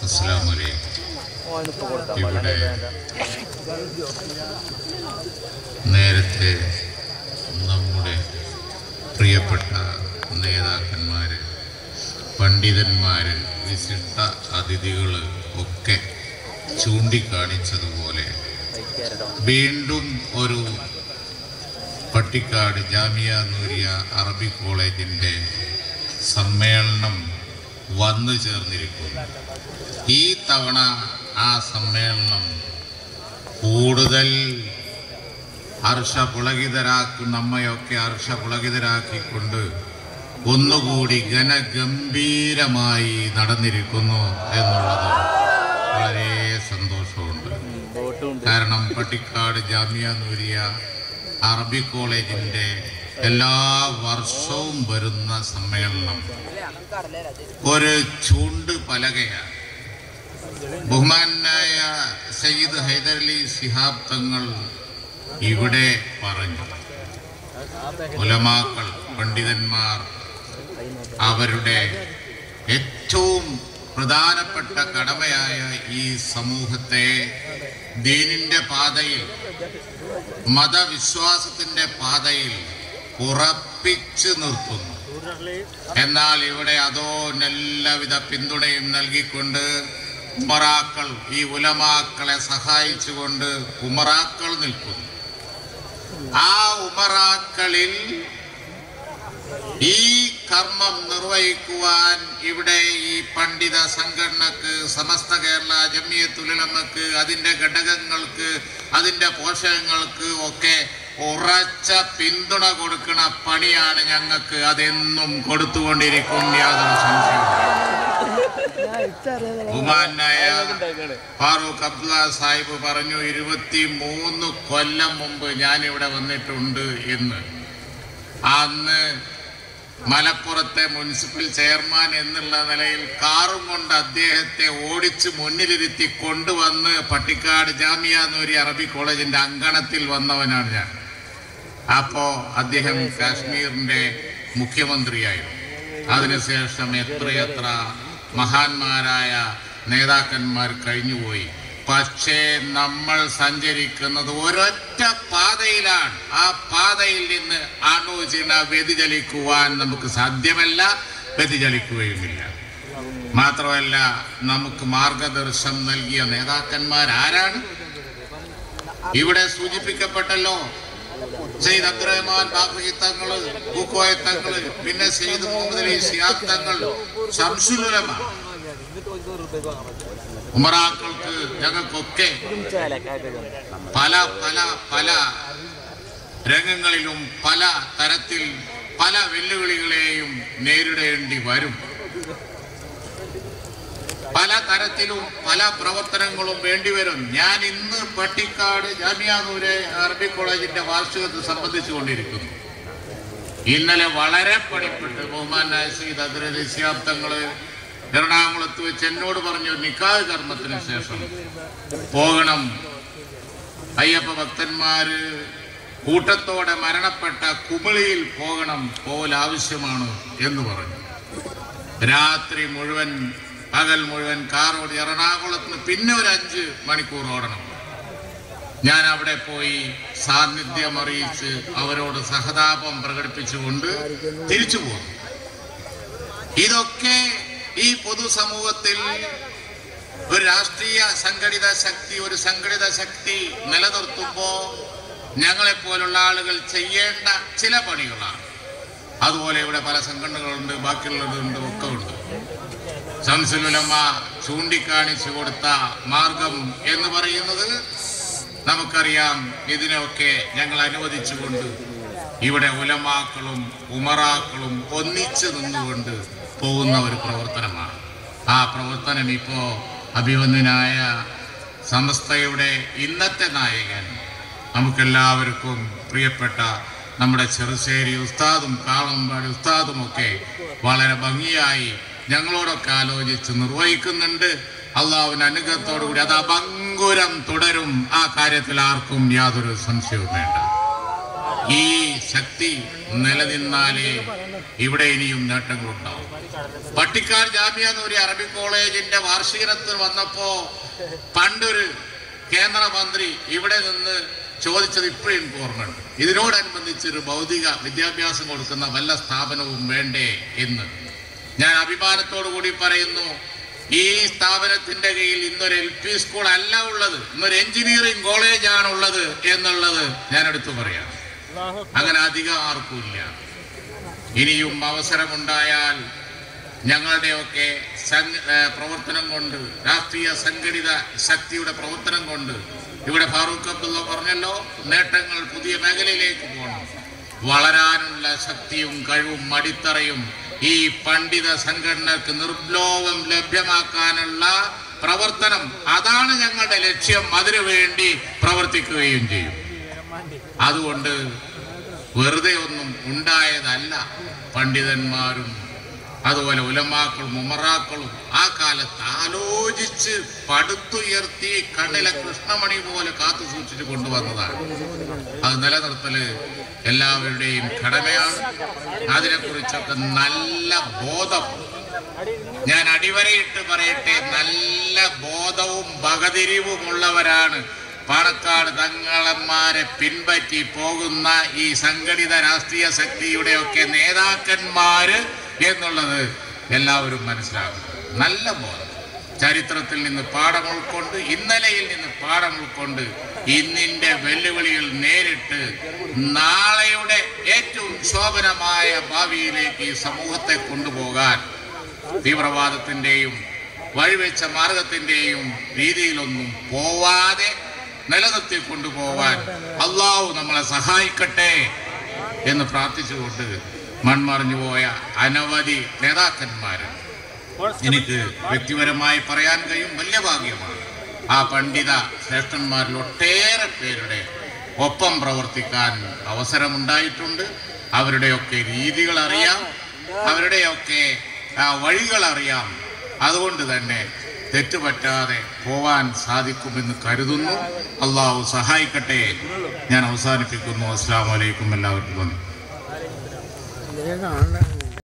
അസ്സലാമു അലൈക്കും ഇവിടെ നേരത്തെ നമ്മുടെ പ്രിയപ്പെട്ട നേതാക്കന്മാര് പണ്ഡിതന്മാര് വിശിഷ്ട അതിഥികൾ ഒക്കെ ചൂണ്ടിക്കാണിച്ചതുപോലെ വീണ്ടും ഒരു പട്ടിക്കാട് ജാമിയ നൂരിയ അറബി കോളേജിൻ്റെ സമ്മേളനം വന്നു ചേർന്നിരിക്കുന്നു ഈ തവണ ആ സമ്മേളനം കൂടുതൽ ഹർഷപുളകിതരാക്കും നമ്മയൊക്കെ ഹർഷപുളകിതരാക്കിക്കൊണ്ട് ഒന്നുകൂടി ഘനഗംഭീരമായി നടന്നിരിക്കുന്നു എന്നുള്ളത് വളരെ സന്തോഷമുണ്ട് കാരണം പട്ടിക്കാട് ജാമിയ നൂരിയ അറബി കോളേജിൻ്റെ എല്ലാ വർഷവും വരുന്ന സമ്മേളനം ഒരു ചൂണ്ട് പലകയാണ് ബഹുമാനായ സയ്യിദ് ഹൈദരലി ശിഹാബ് തങ്ങൾ ഇവിടെ പറഞ്ഞു ഉലമാക്കൾ പണ്ഡിതന്മാർ അവരുടെ ഏറ്റവും പ്രധാനപ്പെട്ട കടമയായ ഈ സമൂഹത്തെ ദീനിന്റെ പാതയിൽ മതവിശ്വാസത്തിന്റെ പാതയിൽ ഉറപ്പിച്ചു നിർത്തുന്നു എന്നാൽ ഇവിടെ അതോ എല്ലാവിധ പിന്തുണയും നൽകിക്കൊണ്ട് ഉമറാക്കൾ ഈ ഉലമാക്കളെ സഹായിച്ചുകൊണ്ട് ഉമറാക്കൾ നിൽക്കുന്നു ആ ഉമറാക്കളിൽ ഈ കർമ്മം നിർവഹിക്കുവാൻ ഇവിടെ ഈ പണ്ഡിത സംഘടനക്ക് സമസ്ത കേരള ജമിയത്തുലമക്ക് അതിൻ്റെ ഘടകങ്ങൾക്ക് അതിൻ്റെ പോഷകങ്ങൾക്ക് ഒക്കെ ഉറച്ച പിന്തുണ കൊടുക്കുന്ന പണിയാണ് ഞങ്ങൾക്ക് അതെന്നും കൊടുത്തുകൊണ്ടിരിക്കും യാതൊരു സംശയവും ബഹുമാനായ ഫാറൂഖ് അബ്ദുള്ള സാഹിബ് പറഞ്ഞു ഇരുപത്തി മൂന്ന് കൊല്ലം മുമ്പ് ഞാൻ ഇവിടെ വന്നിട്ടുണ്ട് എന്ന് അന്ന് മലപ്പുറത്തെ മുനിസിപ്പൽ ചെയർമാൻ എന്നുള്ള നിലയിൽ കാറും കൊണ്ട് അദ്ദേഹത്തെ ഓടിച്ച് മുന്നിലിരുത്തി കൊണ്ടുവന്ന് പട്ടിക്കാട് ജാമിയ നൂരി അറബി കോളേജിന്റെ അങ്കണത്തിൽ വന്നവനാണ് ഞാൻ അപ്പോ അദ്ദേഹം കാശ്മീരിന്റെ മുഖ്യമന്ത്രിയായിരുന്നു അതിനുശേഷം എത്രയെത്ര മഹാന്മാരായ നേതാക്കന്മാർ കഴിഞ്ഞുപോയി പക്ഷേ നമ്മൾ സഞ്ചരിക്കുന്നത് ഒരൊറ്റ പാതയിലാണ് ആ പാതയിൽ നിന്ന് അണുചിണ വ്യതിചലിക്കുവാൻ നമുക്ക് സാധ്യമല്ല വ്യതിചലിക്കുകയുമില്ല മാത്രമല്ല നമുക്ക് മാർഗദർശനം നൽകിയ നേതാക്കന്മാർ ആരാണ് ഇവിടെ സൂചിപ്പിക്കപ്പെട്ടല്ലോ സെയ്ദ് അബ്ദുറഹ്മാൻ ബാബുഹി തങ്ങള് പൂക്കോയ തങ്ങള് പിന്നെ സെയ്ദ് മുഹമ്മദ് അലി ഷിയാബ് തങ്ങൾ ശംസുലുലമ ഉമറാക്കൾക്ക് ഞങ്ങൾക്കൊക്കെ പല പല പല രംഗങ്ങളിലും പല തരത്തിൽ പല വെല്ലുവിളികളെയും നേരിടേണ്ടി വരും പല തരത്തിലും പല പ്രവർത്തനങ്ങളും വേണ്ടിവരും ഞാൻ ഇന്ന് പട്ടിക്കാട് ജാമിയാനൂര് അറബി കോളേജിന്റെ വാർഷികത്തെ സംബന്ധിച്ചു കൊണ്ടിരിക്കുന്നു ഇന്നലെ വളരെ പണിപ്പെട്ട് ബഹുമാനായ സീദ് അതിരലി ശിഹാബ് തങ്ങള് എറണാകുളത്ത് വെച്ച് എന്നോട് പറഞ്ഞു നിക്കാഹ് കർമ്മത്തിന് ശേഷം പോകണം അയ്യപ്പ ഭക്തന്മാര് കൂട്ടത്തോടെ മരണപ്പെട്ട കുമിളിയിൽ പോകണം പോകൽ ആവശ്യമാണ് എന്ന് പറഞ്ഞു രാത്രി മുഴുവൻ പകൽ മുഴുവൻ കാർ ഓടി എറണാകുളത്ത് നിന്ന് പിന്നെ ഒരു അഞ്ച് മണിക്കൂർ ഓടണം ഞാൻ അവിടെ പോയി സാന്നിധ്യം അറിയിച്ച് അവരോട് സഹതാപം പ്രകടിപ്പിച്ചുകൊണ്ട് തിരിച്ചു പോന്നു ഇതൊക്കെ ഈ പൊതുസമൂഹത്തിൽ ഒരു രാഷ്ട്രീയ സംഘടിത ശക്തി ഒരു സംഘടിത ശക്തി നിലനിർത്തുമ്പോ ഞങ്ങളെ പോലുള്ള ആളുകൾ ചെയ്യേണ്ട ചില പണികളാണ് അതുപോലെ ഇവിടെ പല സംഘടനകളുണ്ട് ബാക്കിയുള്ളതുണ്ട് ഒക്കെ ഉണ്ട് ശംസുലുലമ്മ ചൂണ്ടിക്കാണിച്ചു കൊടുത്ത മാർഗം എന്ന് പറയുന്നത് നമുക്കറിയാം ഇതിനൊക്കെ ഞങ്ങൾ അനുവദിച്ചുകൊണ്ട് ഇവിടെ ഉലമാക്കളും ഉമറാക്കളും ഒന്നിച്ചു നിന്നുകൊണ്ട് പോകുന്ന ഒരു പ്രവർത്തനമാണ് ആ പ്രവർത്തനം ഇപ്പോ അഭിമന്യനായ സമസ്തയുടെ ഇന്നത്തെ നായകൻ നമുക്കെല്ലാവർക്കും പ്രിയപ്പെട്ട നമ്മുടെ ചെറുശ്ശേരി ഉസ്താദും കാളമ്പാടി ഉസ്താദും ഒക്കെ വളരെ ഭംഗിയായി ഞങ്ങളോടൊക്കെ ആലോചിച്ച് നിർവഹിക്കുന്നുണ്ട് അള്ളാഹുവിന്റെ അനുഗ്രഹത്തോടുകൂടി അത് അഭങ്കുരം തുടരും ആ കാര്യത്തിൽ ആർക്കും യാതൊരു സംശയവും വേണ്ട ഈ ശക്തി നിലനിന്നാലേ ഇവിടെ ഇനിയും നേട്ടങ്ങളുണ്ടാവും പട്ടിക്കാട് ജാമ്യ എന്നൊരു അറബി കോളേജിന്റെ വാർഷികത്തിന് വന്നപ്പോ പണ്ടൊരു കേന്ദ്രമന്ത്രി ഇവിടെ നിന്ന് ചോദിച്ചത് ഇപ്പോഴും എനിക്ക് ഓർമ്മയുണ്ട് ഇതിനോടനുബന്ധിച്ച് ഒരു ഭൗതിക വിദ്യാഭ്യാസം കൊടുക്കുന്ന വല്ല സ്ഥാപനവും വേണ്ടേ എന്ന് ഞാൻ അഭിമാനത്തോടു കൂടി പറയുന്നു ഈ സ്ഥാപനത്തിന്റെ കീഴിൽ ഇന്നൊരു എൽ പി സ്കൂൾ അല്ല ഉള്ളത് ഇന്നൊരു എഞ്ചിനീയറിംഗ് കോളേജാണ് ഉള്ളത് എന്നുള്ളത് ഞാൻ എടുത്തു പറയാം അങ്ങനെ അധികം ആർക്കുമില്ല ഇനിയും അവസരമുണ്ടായാൽ ഞങ്ങളുടെയൊക്കെ സംഘ- ഏ, പ്രവർത്തനം കൊണ്ട് രാഷ്ട്രീയ സംഘടിത ശക്തിയുടെ പ്രവർത്തനം കൊണ്ട് ഇവിടെ ഫാറൂഖ് അബ്ദുള്ള പറഞ്ഞല്ലോ നേട്ടങ്ങൾ പുതിയ മേഖലയിലേക്ക് പോകണം വളരാനുള്ള ശക്തിയും കഴിവും അടിത്തറയും ഈ പണ്ഡിത സംഘടനക്ക് നിർലോഭം ലഭ്യമാക്കാനുള്ള പ്രവർത്തനം അതാണ് ഞങ്ങളുടെ ലക്ഷ്യം അതിനു വേണ്ടി പ്രവർത്തിക്കുകയും ചെയ്യും അതുകൊണ്ട് വെറുതെ ഒന്നും ഉണ്ടായതല്ല പണ്ഡിതന്മാരും അതുപോലെ ഉലമാക്കളും ഉമറാക്കളും ആ കാലത്ത് ആലോചിച്ച് പടുത്തുയർത്തി കണ്ണിലെ കൃഷ്ണമണി പോലെ കാത്തു സൂക്ഷിച്ചു കൊണ്ടുവന്നതാണ് അത് നിലനിർത്തല് എല്ലാവരുടെയും കടമയാണ് അതിനെക്കുറിച്ചൊക്കെ നല്ല ബോധം ഞാൻ അടിവരയിട്ട് പറയട്ടെ നല്ല ബോധവും വകതിരിവുമുള്ളവരാണ് പാണക്കാട് തങ്ങളന്മാരെ പിൻപറ്റി പോകുന്ന ഈ സംഘടിത രാഷ്ട്രീയ ശക്തിയുടെ ഒക്കെ നേതാക്കന്മാര് എന്നുള്ളത് എല്ലാവരും മനസ്സിലാക്കും നല്ല ബോധം ചരിത്രത്തിൽ നിന്ന് പാഠം ഉൾക്കൊണ്ട് ഇന്നലെയിൽ നിന്ന് പാഠം ഉൾക്കൊണ്ട് ഇന്നിന്റെ വെല്ലുവിളികൾ നേരിട്ട് നാളെയുടെ ഏറ്റവും ശോഭനമായ ഭാവിയിലേക്ക് ഈ സമൂഹത്തെ കൊണ്ടുപോകാൻ തീവ്രവാദത്തിന്റെയും വഴിവെച്ച മാർഗത്തിന്റെയും രീതിയിലൊന്നും പോവാതെ നിലനിർത്തി കൊണ്ടുപോവാൻ അള്ളാഹു നമ്മളെ സഹായിക്കട്ടെ എന്ന് പ്രാർത്ഥിച്ചുകൊണ്ട് മൺമറിഞ്ഞു പോയ അനവധി നേതാക്കന്മാര് എനിക്ക് വ്യക്തിപരമായി പറയാൻ കഴിയും വലിയ ഭാഗ്യമാണ് ആ പണ്ഡിത ശ്രേഷ്ഠന്മാരിൽ ഒട്ടേറെ പേരുടെ ഒപ്പം പ്രവർത്തിക്കാൻ അവസരമുണ്ടായിട്ടുണ്ട് അവരുടെയൊക്കെ രീതികൾ അറിയാം അവരുടെയൊക്കെ ആ, വഴികൾ അറിയാം അതുകൊണ്ട് തന്നെ തെറ്റുപറ്റാതെ പോവാൻ സാധിക്കുമെന്ന് കരുതുന്നു അള്ളാഹു സഹായിക്കട്ടെ ഞാൻ അവസാനിപ്പിക്കുന്നു അസ്സാം വലൈക്കും എല്ലാവർക്കും നന്ദി ഇതിനെ കാണണ്ട